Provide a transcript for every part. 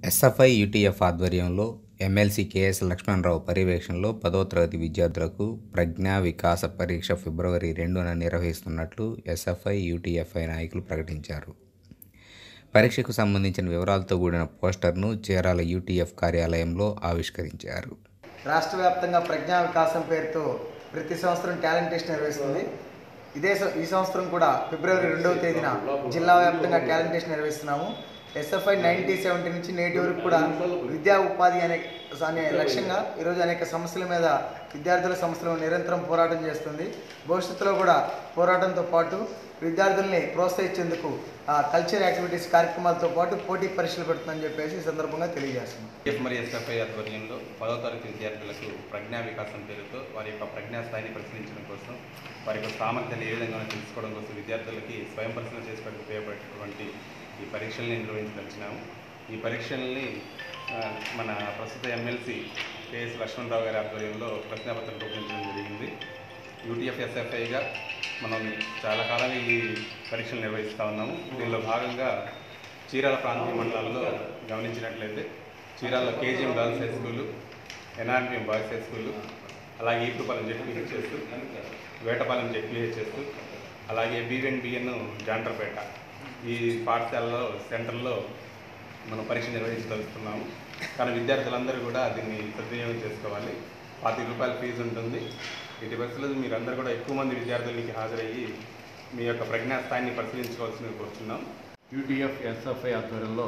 SFI UTF ఆధ్వర్యంలో MLC K S Lakshmanarao పర్యవేక్షణలో పదో తరగతి విద్యార్థులకు ప్రజ్ఞా వికాస పరీక్ష ఫిబ్రవరి రెండున నిర్వహిస్తున్నట్లు ఎస్ఎఫ్ఐ యూటీఎఫ్ఐ నాయకులు ప్రకటించారు పరీక్షకు సంబంధించిన వివరాలతో కూడిన పోస్టర్ను చీరాల యూటీఎఫ్ కార్యాలయంలో ఆవిష్కరించారు రాష్ట్ర వ్యాప్తంగా ప్రజ్ఞా వికాసం పేరుతో ప్రతి సంవత్సరం టాలెంట్ టెస్ట్ నిర్వహిస్తుంది ఇదే సం- ఈ సంవత్సరం కూడా ఫిబ్రవరి రెండవ తేదీన జిల్లా వ్యాప్తంగా టాలెంట్ టెస్ట్ నిర్వహిస్తున్నాము ఎస్ఎఫ్ఐ నైన్టీ సెవెంటీ నుంచి నేటి వరకు కూడా విద్యా ఉపాధి అనే అనే లక్ష్యంగా ఈరోజు అనేక సమస్యల మీద విద్యార్థుల సమస్యలు నిరంతరం పోరాటం చేస్తుంది భవిష్యత్తులో కూడా పోరాటంతో పాటు విద్యార్థుల్ని ప్రోత్సహించేందుకు ఆ కల్చర్ యాక్టివిటీస్ కార్యక్రమాలతో పాటు పోటీ పరీక్షలు పెడుతుందని చెప్పేసి ఈ సందర్భంగా తెలియజేస్తున్నాం ఎఫ్ మరియు ఎస్ఎఫ్ఐ ఆధ్వర్యంలో పదవ తరగతి విద్యార్థులకు ప్రజ్ఞా వికాసం పేరుతో వారి యొక్క ప్రజ్ఞా స్థాయిని పరిశీలించడం కోసం వారి యొక్క సామర్థ్యాన్ని ఏ విధంగా తెలుసుకోవడం కోసం విద్యార్థులకి స్వయం పరిశీలన చేసుకోవడానికి ఉపయోగపడేటువంటి ఈ పరీక్షల్ని నిర్వహించదలిచినాము ఈ పరీక్షల్ని ఆ, మన ప్రస్తుత ఎమ్మెల్సీ కేఎస్ లక్ష్మణరావు గారి ఆధ్వర్యంలో ప్రశ్నాపత్రం రూపొందించడం జరిగింది యూటీఎఫ్ ఎస్ఎఫ్ఐగా మనం చాలా కాలంగా ఈ పరీక్షలు నిర్వహిస్తూ ఉన్నాము దీనిలో భాగంగా చీరాల ప్రాంతీయ మండలాల్లో గమనించినట్లయితే Chirala KGM girls high school NRPM boys high school అలాగే ఈపుపాలెం జెడ్పీహెచ్ఎస్ వేటపాలెం జెడ్పీహెచ్ఎస్ అలాగే బీవెన్ బిఎన్ జాండ్రపేట ఈ పాఠశాలలో సెంటర్లో మనం పరీక్ష నిర్వహించదలుచుకున్నాము కానీ విద్యార్థులందరూ కూడా దీన్ని సద్వినియోగం చేసుకోవాలి పాతిక రూపాయల ఫీజు ఉంటుంది ఇటు పరిస్థితుల్లో మీరందరూ కూడా ఎక్కువ మంది విద్యార్థులకి హాజరయ్యి మీ యొక్క ప్రజ్ఞా స్థాయిని పరిశీలించుకోవాల్సింది కోరుతున్నాం యూటీఎఫ్ ఎస్ఎఫ్ఐ ఆధ్వర్యంలో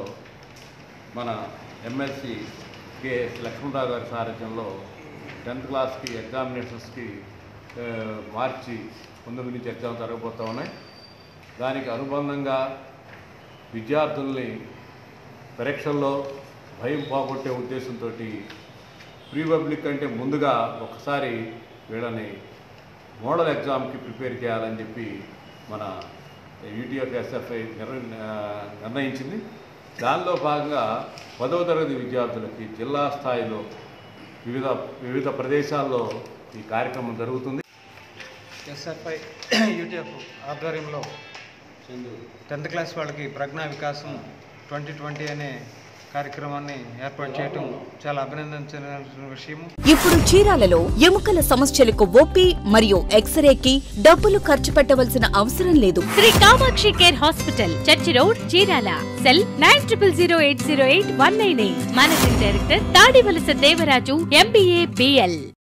మన ఎమ్మెల్సీ కెఎస్ లక్ష్మణరావు గారి సారథ్యంలో టెన్త్ క్లాస్కి ఎగ్జామినేషన్స్కి ఆ, మార్చి పంతొమ్మిది నుంచి ఎగ్జామ్ జరగబోతూ ఉన్నాయి దానికి అనుబంధంగా విద్యార్థుల్ని పరీక్షల్లో భయం పోగొట్టే ఉద్దేశంతో ప్రీ పబ్లిక్ అంటే ముందుగా ఒకసారి వీళ్ళని మోడల్ ఎగ్జామ్కి ప్రిపేర్ చేయాలని చెప్పి మన యూటీఎఫ్ ఎస్ఎఫ్ఐ నిర్ణ నిర్ణయించింది దానిలో భాగంగా పదవ తరగతి విద్యార్థులకి జిల్లా స్థాయిలో వివిధ వివిధ ప్రదేశాల్లో ఈ కార్యక్రమం జరుగుతుంది ఎస్ఎఫ్ఐ యూటీఎఫ్ ఆధ్వర్యంలో టెన్త్ క్లాస్ వాళ్ళకి ప్రజ్ఞా వికాసం ట్వంటీ ట్వంటీ అనే కార్యక్రమాన్ని ఏర్పాటు చేయటం చాలా అభినందించాల్సిన విషయము ఇప్పుడు చీరాలలో ఎముకల సమస్యలకు ఓపీ మరియు ఎక్స్రేకి డబ్బులు ఖర్చు పెట్టవలసిన అవసరం లేదు Shri Kamakshi care hospital church road Chirala cell nine triple zero eight zero eight one nine eight managing director Tadivalasa Devaraju MBA BL